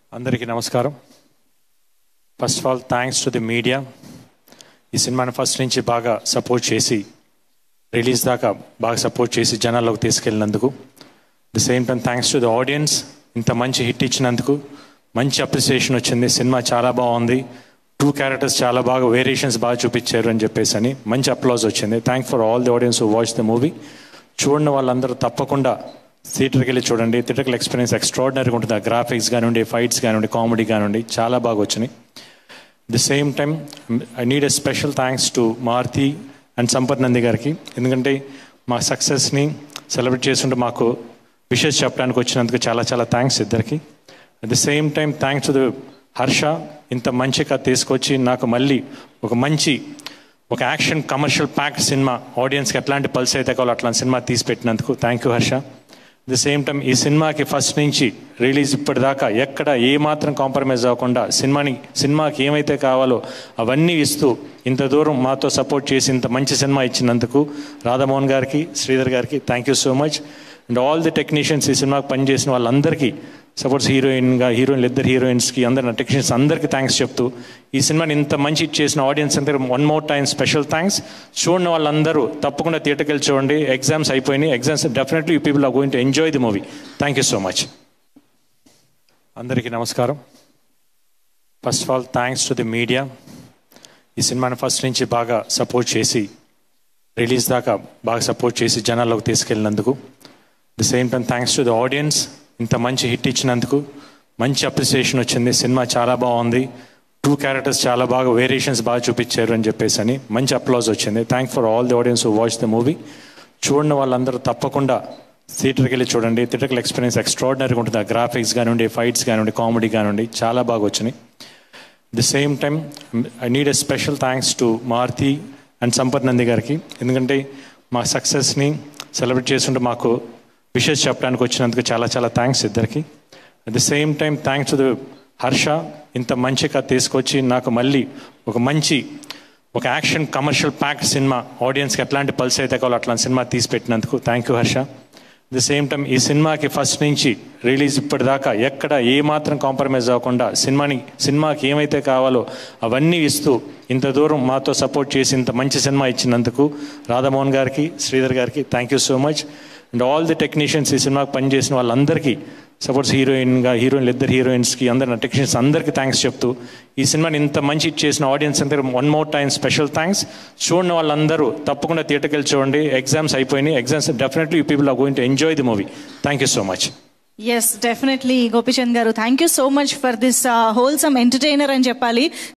అందరికీ నమస్కారం first of all thanks to the media ఈ సినిమాని ఫస్ట్ నుంచి బాగా సపోర్ట్ చేసి రిలీజ్ దాకా బాగా సపోర్ట్ చేసి జనాల్లోకి తీసుకెళ్ళినందుకు the same time thanks to the audience ఇంత మంచి హిట్ ఇచ్చినందుకు మంచి అప్రిసియేషన్ వచ్చింది సినిమా చాలా బాగుంది టూ క్యారెక్టర్స్ చాలా బాగా వేరియేషన్స్ బాగా చూపించారు అని చెప్పేసి అని మంచి అప్లాజ్ వచ్చింది thank for all the audience who watch the movie చూడని వాళ్ళందరూ తప్పకుండా థియేటర్కి వెళ్ళి చూడండి థియేటర్కి ఎక్స్పీరియన్స్ ఎక్స్ట్రాడినరీగా ఉంటుంది ఆ గ్రాఫిక్స్ కానివ్వండి ఫైట్స్ కానివ్వండి కామెడీ కానివ్వండి చాలా బాగా వచ్చినాయి the same time I need a special thanks to Maruthi and Sampath Nandi గారికి ఎందుకంటే మా సక్సెస్ని సెలబ్రేట్ చేస్తుంటే మాకు విషెస్ చెప్పడానికి వచ్చినందుకు చాలా చాలా థ్యాంక్స్ ఇద్దరికి at the same time thanks to the Harsha ఇంత మంచి కథ తీసుకొచ్చి నాకు మళ్ళీ ఒక మంచి ఒక యాక్షన్ కమర్షియల్ ప్యాక్డ్ సినిమా ఆడియన్స్కి ఎట్లాంటి పల్స్ అయితే కావాలో అట్లాంటి సినిమా తీసి పెట్టినందుకు thank you Harsha the same time ఈ సినిమాకి ఫస్ట్ నుంచి రిలీజ్ ఇప్పటిదాకా ఎక్కడ ఏ మాత్రం కాంప్రమైజ్ అవ్వకుండా సినిమాని సినిమాకి ఏమైతే కావాలో అవన్నీ ఇస్తూ ఇంత దూరం మాతో సపోర్ట్ చేసి ఇంత మంచి సినిమా ఇచ్చినందుకు రాధామోహన్ గారికి శ్రీధర్ గారికి thank you so much and all the technicians ఈ సినిమాకి పనిచేసిన వాళ్ళందరికీ సపోర్ట్స్ హీరోయిన్గా హీరోయిన్లు ఇద్దరు హీరోయిన్స్కి అందరి టెక్నీషియన్స్ అందరికీ థ్యాంక్స్ చెప్తూ ఈ సినిమాని ఇంత మంచి చేసిన ఆడియన్స్ అందరూ one more time special thanks చూడని వాళ్ళందరూ తప్పకుండా థియేటర్కి వెళ్ళి చూడండి ఎగ్జామ్స్ అయిపోయినాయి exams definitely you people are going to enjoy the movie thank you so much అందరికీ నమస్కారం first of all thanks to the media ఈ సినిమాని ఫస్ట్ నుంచి బాగా సపోర్ట్ చేసి రిలీజ్ దాకా బాగా సపోర్ట్ చేసి జనాల్లోకి తీసుకెళ్ళినందుకు the same time thanks to the audience ఇంత మంచి హిట్ ఇచ్చినందుకు మంచి అప్రిసియేషన్ వచ్చింది సినిమా చాలా బాగుంది టూ క్యారెక్టర్స్ చాలా బాగా వేరియేషన్స్ బాగా చూపించారు అని చెప్పేసి అని మంచి అప్లాజ్ వచ్చింది thank for all the audience who watch the movie చూడని వాళ్ళందరూ తప్పకుండా థియేటర్కి వెళ్ళి చూడండి థియేటర్కి ఎక్స్పీరియన్స్ ఎక్స్ట్రాడినరీగా ఉంటుంది ఆ గ్రాఫిక్స్ కానివ్వండి ఫైట్స్ కానివ్వండి కామెడీ కానివ్వండి చాలా బాగా వచ్చినాయి the same time I need a special thanks to Maruthi and Sampath Nandi గారికి ఎందుకంటే మా సక్సెస్ని సెలబ్రేట్ చేస్తుంటే మాకు విషెస్ చెప్పడానికి వచ్చినందుకు చాలా చాలా థ్యాంక్స్ ఇద్దరికి at the same time thanks to the Harsha ఇంత మంచి కథ తీసుకొచ్చి నాకు మళ్ళీ ఒక మంచి ఒక యాక్షన్ కమర్షియల్ ప్యాక్డ్ సినిమా ఆడియన్స్కి ఎట్లాంటి పల్స్ అయితే కావాలో అట్లాంటి సినిమా తీసి పెట్టినందుకు thank you Harsha the same time ఈ సినిమాకి ఫస్ట్ నుంచి రిలీజ్ ఇప్పటిదాకా ఎక్కడ ఏ మాత్రం కాంప్రమైజ్ అవ్వకుండా సినిమాని సినిమాకి ఏమైతే కావాలో అవన్నీ ఇస్తూ ఇంత దూరం మాతో సపోర్ట్ చేసి ఇంత మంచి సినిమా ఇచ్చినందుకు రాధామోహన్ గారికి శ్రీధర్ గారికి thank you so much and all the technicians ఈ సినిమాకి పనిచేసిన వాళ్ళందరికీ సపోర్ట్స్ హీరోయిన్గా హీరోయిన్లు ఇద్దరు హీరోయిన్స్కి అందరి టెక్నీషియన్స్ అందరికీ థ్యాంక్స్ చెప్తూ ఈ సినిమాని ఇంత మంచి చేసిన ఆడియన్స్ అందరూ one more time special thanks చూడని వాళ్ళందరూ తప్పకుండా థియేటర్కి వెళ్ళి చూడండి ఎగ్జామ్స్ అయిపోయినాయి exams definitely you people are going to enjoy the movie thank you so much yes definitely Gopichand గారు thank you so much for this wholesome entertainer అని చెప్పాలి